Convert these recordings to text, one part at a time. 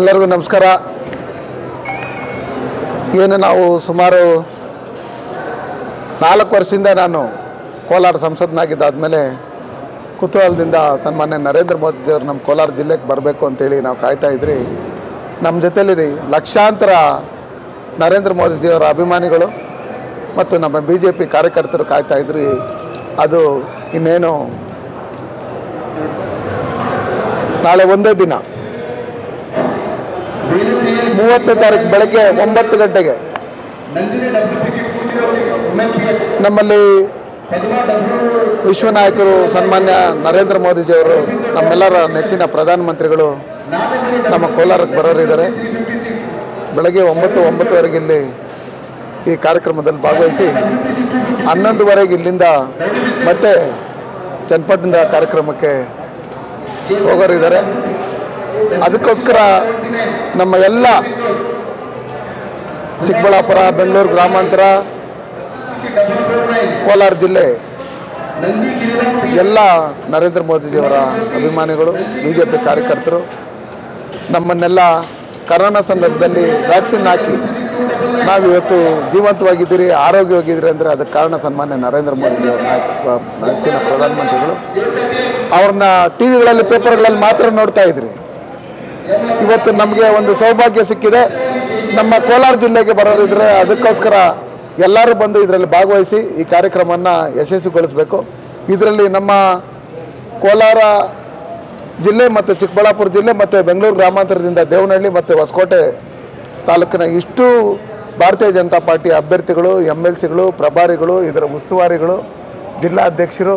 ಎಲ್ಲರಿಗೂ ನಮಸ್ಕಾರ ಏನು ನಾವು ಸುಮಾರು ನಾಲ್ಕು ವರ್ಷದಿಂದ ನಾನು ಕೋಲಾರ ಸಂಸದನಾಗಿದ್ದಾದಮೇಲೆ ಕುತೂಹಲದಿಂದ ಸನ್ಮಾನ್ಯ ನರೇಂದ್ರ ಮೋದಿಜಿಯವರು ನಮ್ಮ ಕೋಲಾರ ಜಿಲ್ಲೆಗೆ ಬರಬೇಕು ಅಂತೇಳಿ ನಾವು ಕಾಯ್ತಾ ಇದ್ರಿ ನಮ್ಮ ಜೊತೆಲಿ ಲಕ್ಷಾಂತರ ನರೇಂದ್ರ ಮೋದಿಜಿಯವರ ಅಭಿಮಾನಿಗಳು ಮತ್ತು ನಮ್ಮ ಬಿ ಜೆ ಪಿ ಕಾರ್ಯಕರ್ತರು ಕಾಯ್ತಾ ಇದ್ರಿ ಅದು ಇನ್ನೇನು ನಾಳೆ ಒಂದೇ ದಿನ ಮೂವತ್ತನೇ ತಾರೀಕು ಬೆಳಗ್ಗೆ ಒಂಬತ್ತು ಗಂಟೆಗೆ ನಮ್ಮಲ್ಲಿ ವಿಶ್ವ ನಾಯಕರು ಸನ್ಮಾನ್ಯ ನರೇಂದ್ರ ಮೋದಿಜಿಯವರು ನಮ್ಮೆಲ್ಲರ ನೆಚ್ಚಿನ ಪ್ರಧಾನಮಂತ್ರಿಗಳು ನಮ್ಮ ಕೋಲಾರಕ್ಕೆ ಬರೋರಿದ್ದಾರೆ ಬೆಳಗ್ಗೆ ಒಂಬತ್ತು ಒಂಬತ್ತುವರೆಗೆ ಇಲ್ಲಿ ಈ ಕಾರ್ಯಕ್ರಮದಲ್ಲಿ ಭಾಗವಹಿಸಿ ಹನ್ನೊಂದುವರೆಗೆ ಇಲ್ಲಿಂದ ಮತ್ತೆ ಚನ್ನಪಟ್ಟಣದ ಕಾರ್ಯಕ್ರಮಕ್ಕೆ ಹೋಗೋರಿದ್ದಾರೆ ಅದಕ್ಕೋಸ್ಕರ ನಮ್ಮ ಎಲ್ಲ ಚಿಕ್ಕಬಳ್ಳಾಪುರ ಬೆಂಗಳೂರು ಗ್ರಾಮಾಂತರ ಕೋಲಾರ ಜಿಲ್ಲೆ ಎಲ್ಲ ನರೇಂದ್ರ ಮೋದಿಜಿಯವರ ಅಭಿಮಾನಿಗಳು ಬಿ ಜೆ ಪಿ ಕಾರ್ಯಕರ್ತರು ನಮ್ಮನ್ನೆಲ್ಲ ಕರೋನಾ ಸಂದರ್ಭದಲ್ಲಿ ವ್ಯಾಕ್ಸಿನ್ ಹಾಕಿ ನಾವು ಇವತ್ತು ಜೀವಂತವಾಗಿದ್ದೀರಿ ಆರೋಗ್ಯವಾಗಿದ್ದೀರಿ ಅಂದರೆ ಅದಕ್ಕೆ ಕಾರಣ ಸನ್ಮಾನ್ಯ ನರೇಂದ್ರ ಮೋದಿಜಿಯವರ ನಾಯಕತ್ವ ನೆಚ್ಚಿನ ಪ್ರಧಾನಮಂತ್ರಿಗಳು ಅವ್ರನ್ನ ಟಿ ವಿಗಳಲ್ಲಿ ಪೇಪರ್ಗಳಲ್ಲಿ ಮಾತ್ರ ನೋಡ್ತಾ ಇದ್ರಿ ಇವತ್ತು ನಮಗೆ ಒಂದು ಸೌಭಾಗ್ಯ ಸಿಕ್ಕಿದೆ ನಮ್ಮ ಕೋಲಾರ ಜಿಲ್ಲೆಗೆ ಬರೋರಿದ್ರೆ ಅದಕ್ಕೋಸ್ಕರ ಎಲ್ಲರೂ ಬಂದು ಇದರಲ್ಲಿ ಭಾಗವಹಿಸಿ ಈ ಕಾರ್ಯಕ್ರಮವನ್ನು ಯಶಸ್ವಿಗೊಳಿಸಬೇಕು ಇದರಲ್ಲಿ ನಮ್ಮ ಕೋಲಾರ ಜಿಲ್ಲೆ ಮತ್ತು ಚಿಕ್ಕಬಳ್ಳಾಪುರ ಜಿಲ್ಲೆ ಮತ್ತು ಬೆಂಗಳೂರು ಗ್ರಾಮಾಂತರದಿಂದ ದೇವನಹಳ್ಳಿ ಮತ್ತು ಹೊಸಕೋಟೆ ತಾಲೂಕಿನ ಇಷ್ಟು ಭಾರತೀಯ ಜನತಾ ಪಾರ್ಟಿ ಅಭ್ಯರ್ಥಿಗಳು ಎಮ್ ಎಲ್ ಸಿಗಳು ಪ್ರಭಾರಿಗಳು ಇದರ ಉಸ್ತುವಾರಿಗಳು ಜಿಲ್ಲಾಧ್ಯಕ್ಷರು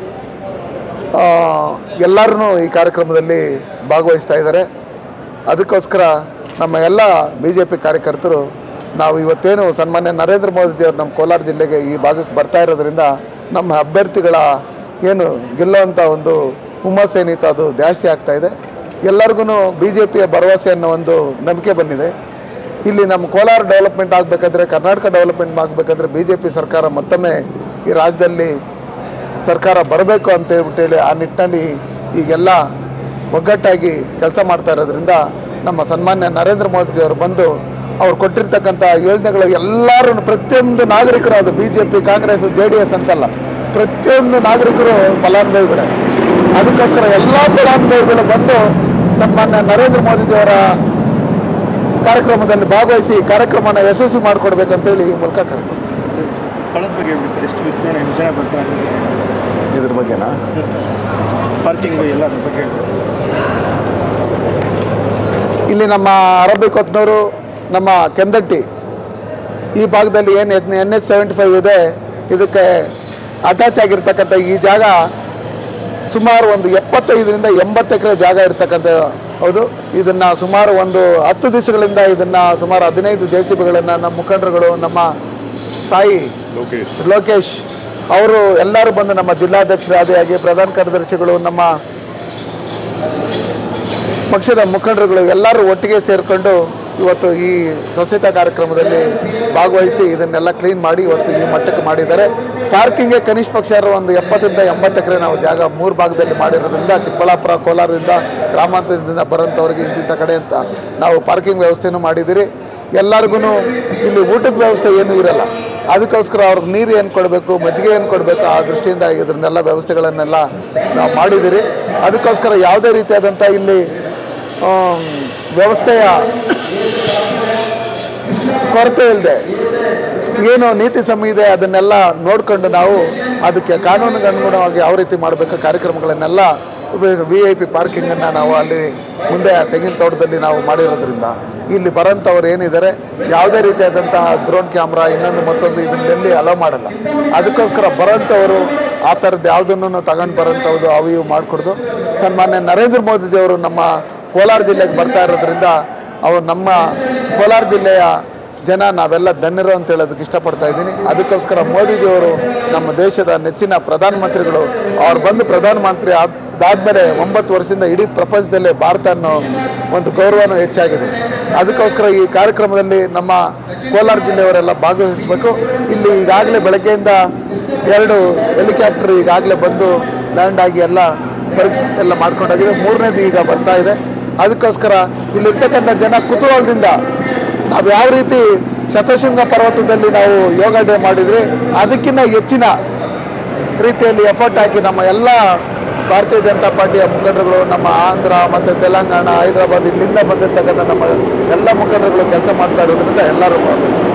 ಎಲ್ಲರೂ ಈ ಕಾರ್ಯಕ್ರಮದಲ್ಲಿ ಭಾಗವಹಿಸ್ತಾ ಇದ್ದಾರೆ ಅದಕ್ಕೋಸ್ಕರ ನಮ್ಮ ಎಲ್ಲ ಬಿ ಜೆ ಪಿ ಕಾರ್ಯಕರ್ತರು ನಾವು ಇವತ್ತೇನು ಸನ್ಮಾನ್ಯ ನರೇಂದ್ರ ಮೋದಿಜಿಯವರು ನಮ್ಮ ಕೋಲಾರ ಜಿಲ್ಲೆಗೆ ಈ ಭಾಗಕ್ಕೆ ಬರ್ತಾ ಇರೋದ್ರಿಂದ ನಮ್ಮ ಅಭ್ಯರ್ಥಿಗಳ ಏನು ಗೆಲ್ಲುವಂಥ ಒಂದು ಹುಮ್ಮಸ್ ಏನಿತ್ತು ಅದು ಜಾಸ್ತಿ ಆಗ್ತಾ ಇದೆ ಎಲ್ಲರಿಗೂ ಬಿ ಜೆ ಪಿಯ ಭರವಸೆ ಅನ್ನೋ ಒಂದು ನಂಬಿಕೆ ಬಂದಿದೆ ಇಲ್ಲಿ ನಮ್ಮ ಕೋಲಾರ ಡೆವಲಪ್ಮೆಂಟ್ ಆಗಬೇಕಾದ್ರೆ ಕರ್ನಾಟಕ ಡೆವಲಪ್ಮೆಂಟ್ ಆಗಬೇಕಾದ್ರೆ ಬಿ ಜೆ ಪಿ ಸರ್ಕಾರ ಮತ್ತೊಮ್ಮೆ ಈ ರಾಜ್ಯದಲ್ಲಿ ಸರ್ಕಾರ ಬರಬೇಕು ಅಂತ ಹೇಳ್ಬಿಟ್ಟೇಳಿ ಆ ನಿಟ್ಟಿನಲ್ಲಿ ಈಗೆಲ್ಲ ಒಗ್ಗಟ್ಟಾಗಿ ಕೆಲಸ ಮಾಡ್ತಾ ಇರೋದ್ರಿಂದ ನಮ್ಮ ಸನ್ಮಾನ್ಯ ನರೇಂದ್ರ ಮೋದಿಜಿಯವರು ಬಂದು ಅವ್ರು ಕೊಟ್ಟಿರ್ತಕ್ಕಂಥ ಯೋಜನೆಗಳು ಎಲ್ಲರೂ ಪ್ರತಿಯೊಂದು ನಾಗರಿಕರು ಅದು B J P Congress J D S ಅಂತಲ್ಲ ಪ್ರತಿಯೊಂದು ನಾಗರಿಕರು ಫಲಾನುಭವಿಗಳೇ ಅದಕ್ಕೋಸ್ಕರ ಎಲ್ಲ ಫಲಾನುಭವಿಗಳು ಬಂದು ಸನ್ಮಾನ್ಯ ನರೇಂದ್ರ ಮೋದಿಜಿಯವರ ಕಾರ್ಯಕ್ರಮದಲ್ಲಿ ಭಾಗವಹಿಸಿ ಕಾರ್ಯಕ್ರಮನ ಯಶಸ್ವಿ ಮಾಡಿಕೊಡ್ಬೇಕಂತೇಳಿ ಈ ಮೂಲಕ ಕರೆ ಸ್ಥಳದ ಬಗ್ಗೆ ಹೇಳಿ ಸರ್ ಎಷ್ಟು ವಿಸ್ತರಣೆ ಎಷ್ಟು ಜನ ಬರ್ತಾರೆ ಇದ್ರ ಬಗ್ಗೆನಾ ಪಾರ್ಕಿಂಗ್ ಎಲ್ಲ ಅದ್ರ ಬಗ್ಗೆ ಹೇಳಿ ಸರ್ ಇಲ್ಲಿ ನಮ್ಮ ಅರಬ್ಬಿ ಕೊತ್ನೂರು ನಮ್ಮ ಕೆಂದಟ್ಟಿ ಈ ಭಾಗದಲ್ಲಿ ಏನು ಎನ್ ಎಚ್ ಸೆವೆಂಟಿ ಫೈವ್ ಇದೆ ಇದಕ್ಕೆ ಅಟ್ಯಾಚ್ ಆಗಿರ್ತಕ್ಕಂಥ ಈ ಜಾಗ ಸುಮಾರು ಒಂದು ಎಪ್ಪತ್ತೈದರಿಂದ ಎಂಬತ್ತು ಎಕರೆ ಜಾಗ ಇರ್ತಕ್ಕಂಥ ಹೌದು ಇದನ್ನು ಸುಮಾರು ಒಂದು ಹತ್ತು ದಿವಸಗಳಿಂದ ಇದನ್ನು ಸುಮಾರು ಹದಿನೈದು ಜೆ ಸಿ ಬಿಗಳನ್ನು ನಮ್ಮ ಮುಖಂಡರುಗಳು ನಮ್ಮ ಸಾಯಿ ಲೋಕೇಶ್ ಲೋಕೇಶ್ ಅವರು ಎಲ್ಲರೂ ಬಂದು ನಮ್ಮ ಜಿಲ್ಲಾಧ್ಯಕ್ಷರು ಆದಿಯಾಗಿ ಪ್ರಧಾನ ಕಾರ್ಯದರ್ಶಿಗಳು ನಮ್ಮ ಪಕ್ಷದ ಮುಖಂಡರುಗಳು ಎಲ್ಲರೂ ಒಟ್ಟಿಗೆ ಸೇರಿಕೊಂಡು ಇವತ್ತು ಈ ಸ್ವಚ್ಛತಾ ಕಾರ್ಯಕ್ರಮದಲ್ಲಿ ಭಾಗವಹಿಸಿ ಇದನ್ನೆಲ್ಲ ಕ್ಲೀನ್ ಮಾಡಿ ಇವತ್ತು ಈ ಮಟ್ಟಕ್ಕೆ ಮಾಡಿದ್ದಾರೆ ಪಾರ್ಕಿಂಗ್ಗೆ ಕನಿಷ್ಠ ಪಕ್ಷ ಒಂದು ಎಪ್ಪತ್ತರಿಂದ ಎಂಬತ್ತು ಎಕರೆ ನಾವು ಜಾಗ ಮೂರು ಭಾಗದಲ್ಲಿ ಮಾಡಿರೋದ್ರಿಂದ ಚಿಕ್ಕಬಳ್ಳಾಪುರ ಕೋಲಾರದಿಂದ ಗ್ರಾಮಾಂತರದಿಂದ ಬರೋಂಥವ್ರಿಗೆ ಇಂತಿಂಥ ಕಡೆ ಅಂತ ನಾವು ಪಾರ್ಕಿಂಗ್ ವ್ಯವಸ್ಥೆನೂ ಮಾಡಿದ್ದೀರಿ ಎಲ್ಲರಿಗೂ ಇಲ್ಲಿ ಊಟದ ವ್ಯವಸ್ಥೆ ಏನೂ ಇರಲ್ಲ ಅದಕ್ಕೋಸ್ಕರ ಅವ್ರಿಗೆ ನೀರು ಏನು ಕೊಡಬೇಕು ಮಜ್ಜಿಗೆ ಏನು ಕೊಡಬೇಕು ಆ ದೃಷ್ಟಿಯಿಂದ ಇದನ್ನೆಲ್ಲ ವ್ಯವಸ್ಥೆಗಳನ್ನೆಲ್ಲ ನಾವು ಮಾಡಿದ್ದೀರಿ ಅದಕ್ಕೋಸ್ಕರ ಯಾವುದೇ ರೀತಿಯಾದಂಥ ಇಲ್ಲಿ ಆಮ್, ವ್ಯವಸ್ಥೆಯ ಕೊರತೆ ಇಲ್ಲದೆ ಏನು ನೀತಿ ಸಂಹಿತೆ ಅದನ್ನೆಲ್ಲ ನೋಡಿಕೊಂಡು ನಾವು ಅದಕ್ಕೆ ಕಾನೂನಿಗೆ ಅನುಗುಣವಾಗಿ ಯಾವ ರೀತಿ ಮಾಡಬೇಕು ಕಾರ್ಯಕ್ರಮಗಳನ್ನೆಲ್ಲ ವಿ ಐ ಪಿ ಪಾರ್ಕಿಂಗನ್ನು ನಾವು ಅಲ್ಲಿ ಮುಂದೆ ತೆಂಗಿನ ತೋಟದಲ್ಲಿ ನಾವು ಮಾಡಿರೋದ್ರಿಂದ ಇಲ್ಲಿ ಬರೋಂಥವ್ರು ಏನಿದ್ದಾರೆ ಯಾವುದೇ ರೀತಿಯಾದಂತಹ ಡ್ರೋನ್ ಕ್ಯಾಮ್ರಾ ಇನ್ನೊಂದು ಮತ್ತೊಂದು ಇದನ್ನೆಲ್ಲಿ ಅಲೋ ಮಾಡಲ್ಲ ಅದಕ್ಕೋಸ್ಕರ ಬರೋಂಥವರು ಆ ಥರದ್ದು ಯಾವುದನ್ನು ತಗೊಂಡು ಬರೋಂಥದ್ದು ಅವು ಇವು ಮಾಡಿಕೊಡ್ದು ಸನ್ಮಾನ್ಯ ನರೇಂದ್ರ ಮೋದಿಜಿಯವರು ನಮ್ಮ ಕೋಲಾರ ಜಿಲ್ಲೆಗೆ ಬರ್ತಾ ಇರೋದ್ರಿಂದ ಅವರು ನಮ್ಮ ಕೋಲಾರ ಜಿಲ್ಲೆಯ ಜನ ನಾವೆಲ್ಲ ಧನ್ಯರು ಅಂತ ಹೇಳೋದಕ್ಕೆ ಇಷ್ಟಪಡ್ತಾ ಇದ್ದೀನಿ ಅದಕ್ಕೋಸ್ಕರ ಮೋದಿಜಿಯವರು ನಮ್ಮ ದೇಶದ ನೆಚ್ಚಿನ ಪ್ರಧಾನಮಂತ್ರಿಗಳು ಅವ್ರು ಬಂದು ಪ್ರಧಾನಮಂತ್ರಿ ಆದ ಅದಾದಮೇಲೆ ಒಂಬತ್ತು ವರ್ಷದಿಂದ ಇಡೀ ಪ್ರಪಂಚದಲ್ಲೇ ಭಾರತ ಅನ್ನೋ ಒಂದು ಗೌರವನೂ ಹೆಚ್ಚಾಗಿದೆ ಅದಕ್ಕೋಸ್ಕರ ಈ ಕಾರ್ಯಕ್ರಮದಲ್ಲಿ ನಮ್ಮ ಕೋಲಾರ ಜಿಲ್ಲೆಯವರೆಲ್ಲ ಭಾಗವಹಿಸಬೇಕು ಇಲ್ಲಿ ಈಗಾಗಲೇ ಬೆಳಗ್ಗೆಯಿಂದ ಎರಡು ಹೆಲಿಕಾಪ್ಟರ್ ಈಗಾಗಲೇ ಬಂದು ಲ್ಯಾಂಡ್ ಆಗಿ ಎಲ್ಲ ಪರೀಕ್ಷೆ ಎಲ್ಲ ಮಾಡ್ಕೊಂಡೋಗಿದೆ ಮೂರನೇದು ಈಗ ಬರ್ತಾ ಇದೆ ಅದಕ್ಕೋಸ್ಕರ ಇಲ್ಲಿರ್ತಕ್ಕಂಥ ಜನ ಕುತೂಹಲದಿಂದ ನಾವು ಯಾವ ರೀತಿ ಶತಶೃಂಗ ಪರ್ವತದಲ್ಲಿ ನಾವು ಯೋಗ ಡೇ ಮಾಡಿದ್ರಿ ಅದಕ್ಕಿಂತ ಹೆಚ್ಚಿನ ರೀತಿಯಲ್ಲಿ ಎಫರ್ಟ್ ಹಾಕಿ ನಮ್ಮ ಎಲ್ಲ ಭಾರತೀಯ ಜನತಾ ಪಾರ್ಟಿಯ ಮುಖಂಡರುಗಳು ನಮ್ಮ ಆಂಧ್ರ ಮತ್ತು ತೆಲಂಗಾಣ ಹೈದರಾಬಾದ್ ಇಲ್ಲಿಂದ ಬಂದಿರ್ತಕ್ಕಂಥ ನಮ್ಮ ಎಲ್ಲ ಮುಖಂಡರುಗಳು ಕೆಲಸ ಮಾಡ್ತಾ ಇರೋದ್ರಿಂದ ಎಲ್ಲರೂ ಭಾಗವಹಿಸ್ತಾರೆ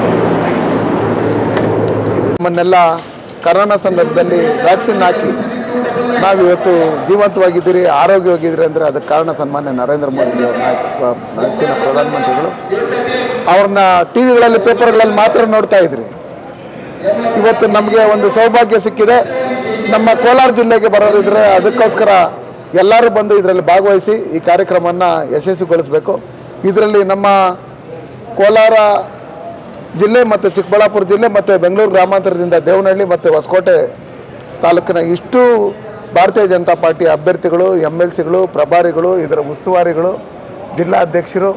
ನಮ್ಮನ್ನೆಲ್ಲ ಕರೋನಾ ಸಂದರ್ಭದಲ್ಲಿ ವ್ಯಾಕ್ಸಿನ್ ಹಾಕಿ ನಾವು ಇವತ್ತು ಜೀವಂತವಾಗಿದ್ದೀರಿ ಆರೋಗ್ಯವಾಗಿದ್ದೀರಿ ಅಂದರೆ ಅದಕ್ಕೆ ಕಾರಣ ಸನ್ಮಾನ್ಯ ನರೇಂದ್ರ ಮೋದಿ ಅವರ ನಾಯಕತ್ವ ನೆಚ್ಚಿನ ಪ್ರಧಾನಮಂತ್ರಿಗಳು ಅವ್ರನ್ನ ಟಿ ವಿಗಳಲ್ಲಿ ಪೇಪರ್ಗಳಲ್ಲಿ ಮಾತ್ರ ನೋಡ್ತಾ ಇದ್ರಿ ಇವತ್ತು ನಮಗೆ ಒಂದು ಸೌಭಾಗ್ಯ ಸಿಕ್ಕಿದೆ ನಮ್ಮ ಕೋಲಾರ ಜಿಲ್ಲೆಗೆ ಬರೋರಿದ್ರೆ ಅದಕ್ಕೋಸ್ಕರ ಎಲ್ಲರೂ ಬಂದು ಇದರಲ್ಲಿ ಭಾಗವಹಿಸಿ ಈ ಕಾರ್ಯಕ್ರಮವನ್ನು ಯಶಸ್ವಿಗೊಳಿಸಬೇಕು ಇದರಲ್ಲಿ ನಮ್ಮ ಕೋಲಾರ ಜಿಲ್ಲೆ ಮತ್ತು ಚಿಕ್ಕಬಳ್ಳಾಪುರ ಜಿಲ್ಲೆ ಮತ್ತು ಬೆಂಗಳೂರು ಗ್ರಾಮಾಂತರದಿಂದ ದೇವನಹಳ್ಳಿ ಮತ್ತು ಹೊಸಕೋಟೆ ತಾಲೂಕಿನ ಇಷ್ಟು ಭಾರತೀಯ ಜನತಾ ಪಾರ್ಟಿ ಅಭ್ಯರ್ಥಿಗಳು ಎಮ್ ಎಲ್ ಸಿಗಳು ಪ್ರಭಾರಿಗಳು ಇದರ ಉಸ್ತುವಾರಿಗಳು ಜಿಲ್ಲಾಧ್ಯಕ್ಷರು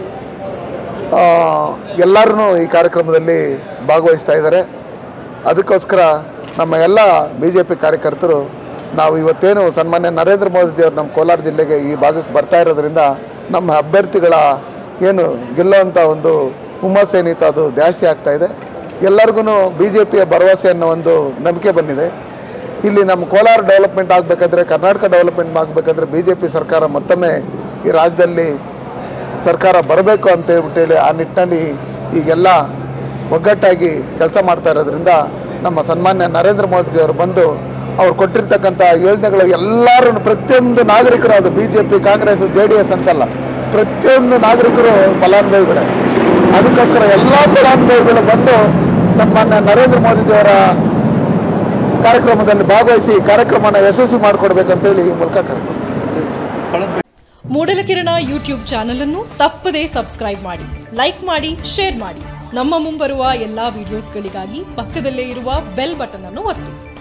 ಎಲ್ಲರೂ ಈ ಕಾರ್ಯಕ್ರಮದಲ್ಲಿ ಭಾಗವಹಿಸ್ತಾ ಇದ್ದಾರೆ ಅದಕ್ಕೋಸ್ಕರ ನಮ್ಮ ಎಲ್ಲ ಬಿ ಜೆ ಪಿ ಕಾರ್ಯಕರ್ತರು ನಾವು ಇವತ್ತೇನು ಸನ್ಮಾನ್ಯ ನರೇಂದ್ರ ಮೋದಿಜಿಯವರು ನಮ್ಮ ಕೋಲಾರ ಜಿಲ್ಲೆಗೆ ಈ ಭಾಗಕ್ಕೆ ಬರ್ತಾ ಇರೋದ್ರಿಂದ ನಮ್ಮ ಅಭ್ಯರ್ಥಿಗಳ ಏನು ಗೆಲ್ಲುವಂಥ ಒಂದು ಹುಮ್ಮಸ್ ಏನಿತ್ತು ಅದು ಜಾಸ್ತಿ ಆಗ್ತಾ ಇದೆ ಎಲ್ಲರಿಗೂ ಬಿ ಜೆ ಪಿಯ ಭರವಸೆ ಅನ್ನೋ ಒಂದು ನಂಬಿಕೆ ಬಂದಿದೆ ಇಲ್ಲಿ ನಮ್ಮ ಕೋಲಾರ ಡೆವಲಪ್ಮೆಂಟ್ ಆಗಬೇಕಾದ್ರೆ ಕರ್ನಾಟಕ ಡೆವಲಪ್ಮೆಂಟ್ ಆಗಬೇಕಾದ್ರೆ ಬಿ ಜೆ ಪಿ ಸರ್ಕಾರ ಮತ್ತೊಮ್ಮೆ ಈ ರಾಜ್ಯದಲ್ಲಿ ಸರ್ಕಾರ ಬರಬೇಕು ಅಂತ ಹೇಳ್ಬಿಟ್ಟು ಹೇಳಿ ಆ ನಿಟ್ಟಿನಲ್ಲಿ ಈಗೆಲ್ಲ ಒಗ್ಗಟ್ಟಾಗಿ ಕೆಲಸ ಮಾಡ್ತಾ ಇರೋದ್ರಿಂದ ನಮ್ಮ ಸನ್ಮಾನ್ಯ ನರೇಂದ್ರ ಮೋದಿಜಿಯವರು ಬಂದು ಅವ್ರು ಕೊಟ್ಟಿರ್ತಕ್ಕಂಥ ಯೋಜನೆಗಳು ಎಲ್ಲರೂ ಪ್ರತಿಯೊಂದು ನಾಗರಿಕರು ಅದು B J P Congress J D S ಅಂತಲ್ಲ ಪ್ರತಿಯೊಂದು ನಾಗರಿಕರು ಫಲಾನುಭವಿಗಳೇ ಅದಕ್ಕೋಸ್ಕರ ಎಲ್ಲ ಫಲಾನುಭವಿಗಳು ಬಂದು ಸನ್ಮಾನ್ಯ ನರೇಂದ್ರ ಮೋದಿಜಿಯವರ ಕಾರ್ಯಕ್ರಮದಲ್ಲಿ ಭಾಗವಹಿಸಿ ಕಾರ್ಯಕ್ರಮನ ಯಶಸ್ವಿ ಮಾಡಿಕೊಡ್ಬೇಕಂತೇಳಿ ಈ ಮೂಲಕ ಕರೆ ಸ್ಥಳದ ಬಗ್ಗೆ ಮೂಡಲಕಿರಣ ಯೂಟ್ಯೂಬ್ ಚಾನಲ್ ಅನ್ನು ತಪ್ಪದೇ ಸಬ್ಸ್ಕ್ರೈಬ್ ಮಾಡಿ ಲೈಕ್ ಮಾಡಿ ಶೇರ್ ಮಾಡಿ ನಮ್ಮ ಮುಂಬರುವ ಎಲ್ಲಾ ವಿಡಿಯೋಸ್ಗಳಿಗಾಗಿ ಪಕ್ಕದಲ್ಲೇ ಇರುವ ಬೆಲ್ ಬಟನ್ ಅನ್ನು ಒತ್ತಿ